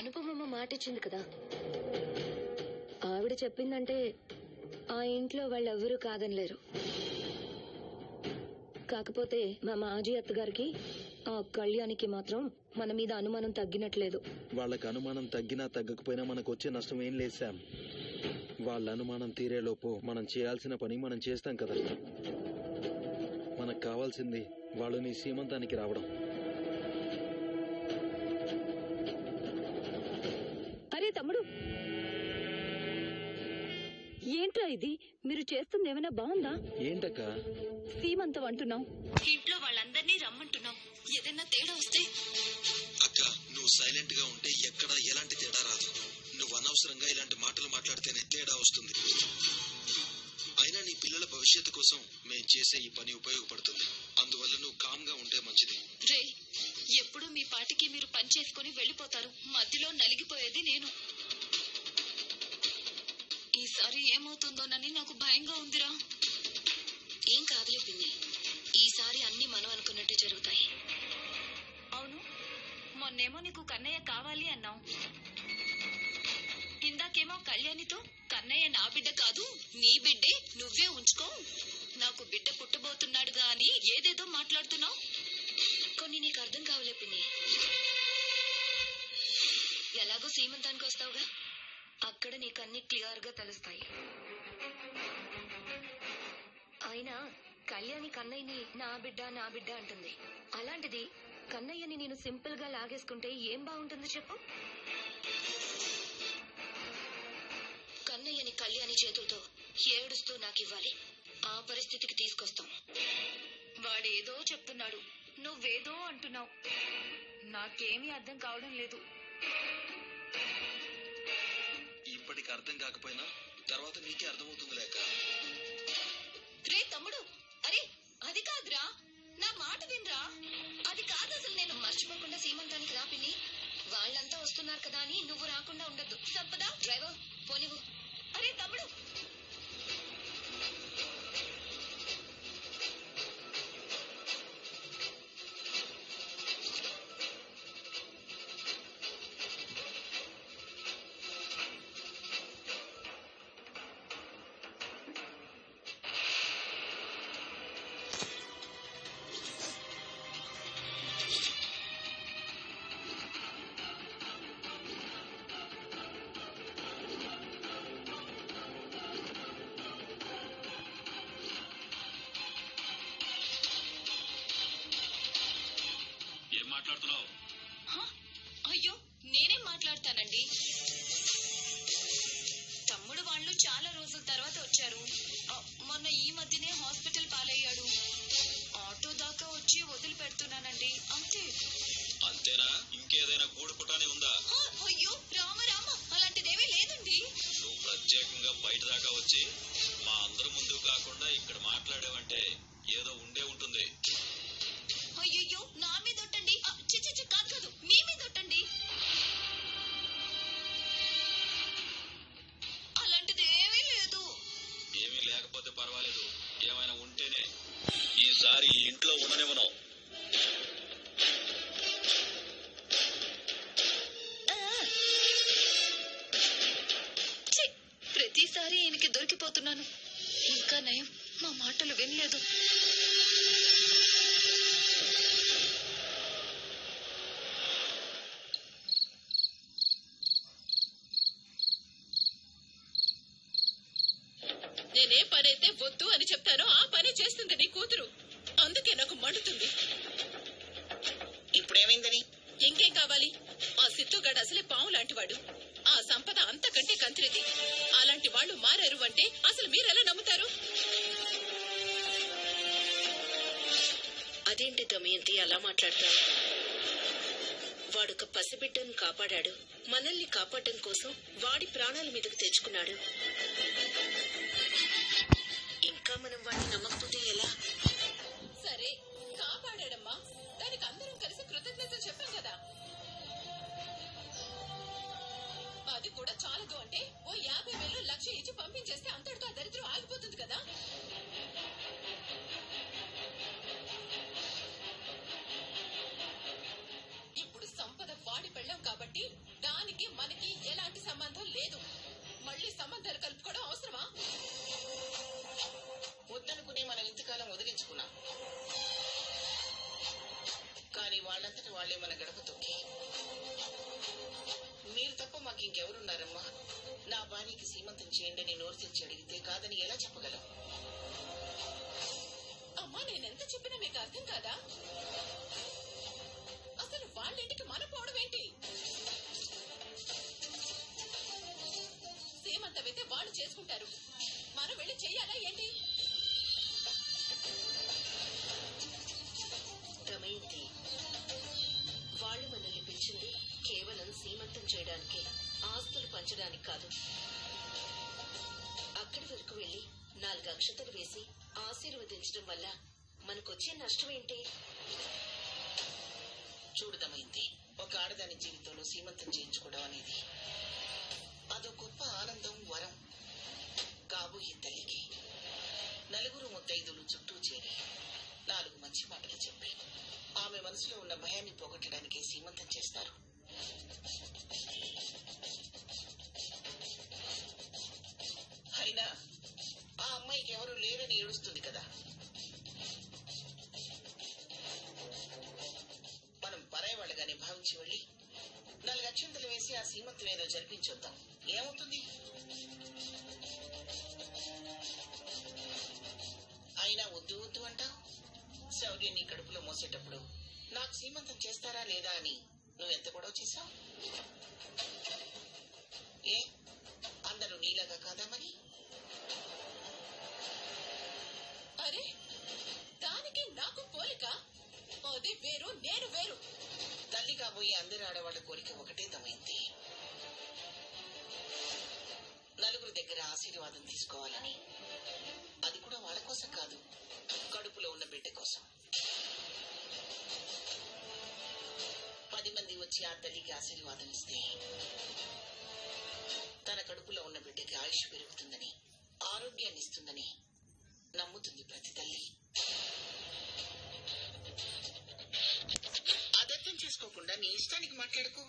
అనుపమమ్మ మాట ఇచ్చింది కదా ఆవిడ చెప్పిందంటే ఆ ఇంట్లో వాళ్ళెవ్వరూ కాదనలేరు కాకపోతే మా మాజీ అత్తగారికి ఆ కళ్యాణికి మాత్రం మన మీద అనుమానం తగ్గినట్లేదు వాళ్ళకి అనుమానం తగ్గినా తగ్గకపోయినా మనకు వచ్చే నష్టం ఏం లేదు శామ్ వాళ్ళ అనుమానం తీరేలోపు మనం చేయాల్సిన పని మనం చేస్తాం కదా మనకు కావాల్సింది వాళ్ళు నీ సీమంతానికి రావడం అరే తమ్ముడు ఏంట్రా ఇది మీరు చేస్తుంది ఏమైనా బాగుందా ఏంటక్క సీమంతం అంటున్నాం ఇంట్లో వాళ్ళందరినీ రమ్మంటున్నాం ఏదైనా తేడా వస్తే అక్క నువ్వు సైలెంట్ గా ఉంటే ఎక్కడ ఎలాంటి తేడా రాదు నువ్వు అనవసరంగా ఇలాంటి మాటలు మాట్లాడితేనే తేడా వస్తుంది అయినా నీ పిల్లల భవిష్యత్తు కోసం మేం చేసే ఈ పని ఉపయోగపడుతుంది అందువల్ల నువ్వు కామ్ గా ఉంటే మంచిది రే ఎప్పుడు మీ పాటికి మీరు పని చేసుకుని వెళ్ళిపోతారు మధ్యలో నలిగిపోయేది నేను ఈసారి ఏమవుతుందోనని నాకు భయంగా ఉందిరా ఏం కాదులే పిన్ని ఈసారి అన్ని మనం అనుకున్నట్టే జరుగుతాయి అవును మొన్నేమో నీకు కన్నయ్య కావాలి అన్నావు ఇందాకేమో కళ్యాణితో కన్నయ్య నా బిడ్డ కాదు నీ బిడ్డే నువ్వే ఉంచుకో నాకు బిడ్డ పుట్టబోతున్నాడుగా అని ఏదేదో మాట్లాడుతున్నావు కొన్ని నీకు అర్థం కావలే పిన్ని ఎలాగో సీమంతానికి వస్తావుగా అక్కడ నీకు అన్ని క్లియర్ గా తెలుస్తాయి అయినా కళ్యాణి కన్నయ్యని నా బిడ్డ నా బిడ్డ అంటుంది అలాంటిది కన్నయ్యని నేను సింపుల్ గా లాగేసుకుంటే ఏం బాగుంటుంది చెప్పు కన్నయ్యని కళ్యాణి చేతులతో ఏడుస్తూ నాకు ఇవ్వాలి ఆ పరిస్థితికి తీసుకొస్తాం వాడేదో చెప్తున్నాడు నువ్వేదో అంటున్నావు నాకేమీ అర్థం కావడం లేదు ఇప్పటికి అర్థం కాకపోయినా తర్వాత నీకే అర్థమవుతుంది లేక రే తమ్ముడు అరే అది కాదురా నా మాట వినరా అది కాదు అసలు నేను మర్చిపోకుండా సీమంతానికి రా పిన్ని వాళ్ళంతా వస్తున్నారు కదా అని నువ్వు రాకుండా ఉండద్దు సంపదా డ్రైవర్ పోనివు అరే తమ్ముడు ఏం మాట్లాడుతున్నావు హ? అయ్యో నేనేం మాట్లాడతానండి తమ్ముడు వాళ్ళు చాలా రోజుల తర్వాత వచ్చారు ఆ, మొన్న ఈ మధ్యనే హాస్పిటల్ పాలయ్యాడు ఆటో దాకా వచ్చి వదిలిపెడుతున్నానండి అంతే అంతేనా ఇంకేదైనా గూడు పుటాని ఉందా ఆ, అయ్యో రామ రామ అలాంటిదేమీ లేదండి నువ్వు ప్రత్యేకంగా బయట దాకా వచ్చి మా అందరి ముందు కాకుండా ఇక్కడ మాట్లాడావంటే ఏదో ఉండే ఉంటుంది అయ్యయ్యో నా మీద ఒట్టండి ఆ, చి చి, చి, కాదు కాదు మీ మీద ఒట్టండి అలాంటిదేమీ లేదు ఏమీ లేకపోతే పర్వాలేదు ఏమైనా ఉంటేనే ఈసారి ఈ ఇంట్లో ఉండనివ్వను ఛీ! ప్రతిసారి ఈయనకి దొరికిపోతున్నాను ఇంకా నయం మా మాటలు వినలేదు నేనే పనైతే వద్దు అని చెప్తానో ఆ పని చేస్తుంది నీ కూతురు అందుకే నాకు మండుతుంది ఇప్పుడేమైందని ఇంకేం కావాలి ఆ సిత్తుగాడు అసలే పాము లాంటివాడు ఆ సంపద అంతకంటే కంత్రిది అలాంటి వాళ్ళు మారారు అంటే అసలు మీరెలా నమ్ముతారు అదేంటి దమయంతి అలా మాట్లాడతావు వాడొక పసిబిడ్డను కాపాడాడు మనల్ని కాపాడడం కోసం వాడి ప్రాణాల మీదకు తెచ్చుకున్నాడు ఇంకా మనం వాడిని నమ్మకపోతే ఎలా సరే కాపాడాడమ్మా దానికి అందరం కలిసి కృతజ్ఞతలు చెప్పాం కదా అది కూడా చాలదు అంటే ఓ యాభై వేలు లక్ష ఇచ్చి పంపించేస్తే అంతటితో ఆ దరిద్రం ఆగిపోతుంది కదా ఇప్పుడు సంపద వాడి పెళ్ళాం కాబట్టి దానికి మనకి ఎలాంటి సంబంధం లేదు మళ్ళీ సంబంధాలు కలుపుకోవడం అవసరమా వద్దనుకునే మనం ఇంతకాలం వదిలించుకున్నాం కానీ వాళ్ళంతటి వాళ్లే మన గడప తొక్కి మీరు తప్ప మాకు ఇంకెవరున్నారమ్మా నా భార్యకి సీమంతం చేయండి అని నోరు తెచ్చి అడిగితే కాదని ఎలా చెప్పగలం అమ్మా నేనెంత చెప్పినా మీకు అర్థం కాదా అసలు వాళ్ళింటికి మనం పోవడం ఏంటి సీమంతమైతే వాళ్ళు చేసుకుంటారు మనం వెళ్ళి చెయ్యాలా ఏంటి దమయంతి వాళ్ళు మనల్ని పిలిచింది కేవలం సీమంతం చేయడానికి ఆస్తులు పంచడానికి కాదు అక్కడి వరకు వెళ్లి నాలుగు అక్షతలు వేసి ఆశీర్వదించడం వల్ల మనకొచ్చే నష్టం ఏంటి చూడదమైంది ఒక ఆడదాని జీవితంలో సీమంతం చేయించుకోవడం అనేది అదో గొప్ప ఆనందం వరం కాబోయే తల్లికి నలుగురు ముత్తైదులు చుట్టూ చేరి నాలుగు మంచి మాటలు చెప్పి ఆమె మనసులో ఉన్న భయాన్ని పోగొట్టడానికి సీమంతం చేస్తారు అయినా ఆ అమ్మాయికి ఎవరు లేరని ఏడుస్తుంది కదా మనం పరాయి వాళ్ళగానే భావించి వెళ్ళి నాలుగు అక్షంతలు వేసి ఆ సీమంతం ఏదో జరిపించొద్దాం ఏమవుతుంది అయినా వద్దు వద్దు అంటావు శౌర్య నీ కడుపులో మోసేటప్పుడు నాకు సీమంతం చేస్తారా లేదా అని నువ్వెంత గొడవ చేశావు ఏ అందరూ నీలాగా కాదా మరి అరే దానికి నాకు పోలిక అది వేరు నేను వేరు తల్లి కాబోయే అందరి ఆడవాళ్ల కోరిక ఒకటే తమైంది నలుగురు దగ్గర ఆశీర్వాదం తీసుకోవాలని అది కూడా వాళ్ళ కోసం కాదు కడుపులో ఉన్న బిడ్డ కోసం పది మంది వచ్చి ఆ తల్లికి ఆశీర్వాదం ఇస్తే తన కడుపులో ఉన్న బిడ్డకి ఆయుష్ పెరుగుతుందని ఆరోగ్యాన్ని ఇస్తుందని నమ్ముతుంది ప్రతి తల్లి అదర్థం చేసుకోకుండా నీ ఇష్టానికి మాట్లాడుకో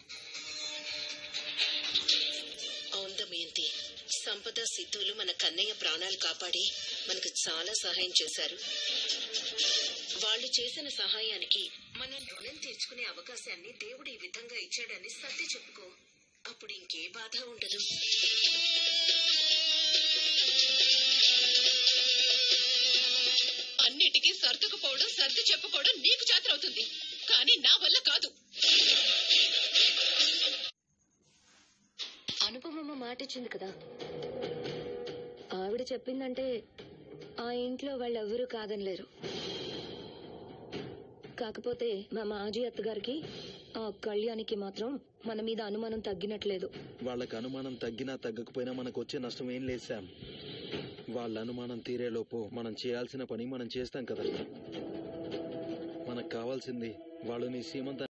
అవును దమయంతి సంపద సిద్ధులు మన కన్నయ్య ప్రాణాలు కాపాడి మనకు చాలా సహాయం చేశారు వాళ్ళు చేసిన సహాయానికి మనం రుణం తీర్చుకునే అవకాశాన్ని దేవుడు ఈ విధంగా ఇచ్చాడని సర్ది చెప్పుకో అప్పుడు ఇంకే బాధ ఉండదు అన్నిటికీ సర్దుకుపోవడం సర్ది చెప్పుకోవడం నీకు చేతనవుతుంది కానీ నా వల్ల కాదు అనుపమమ్మ మాట ఇచ్చింది కదా ఆవిడ చెప్పిందంటే ఆ ఇంట్లో వాళ్ళెవ్వరూ కాదనలేరు కాకపోతే మా మాజీ అత్తగారికి ఆ కళ్యాణికి మాత్రం మన మీద అనుమానం తగ్గినట్లేదు వాళ్ళకి అనుమానం తగ్గినా తగ్గకపోయినా మనకు వచ్చే నష్టం ఏం లేదు శామ్ వాళ్ళ అనుమానం తీరేలోపు మనం చేయాల్సిన పని మనం చేస్తాం కదా మనకు కావాల్సింది వాళ్ళు నీ సీమంత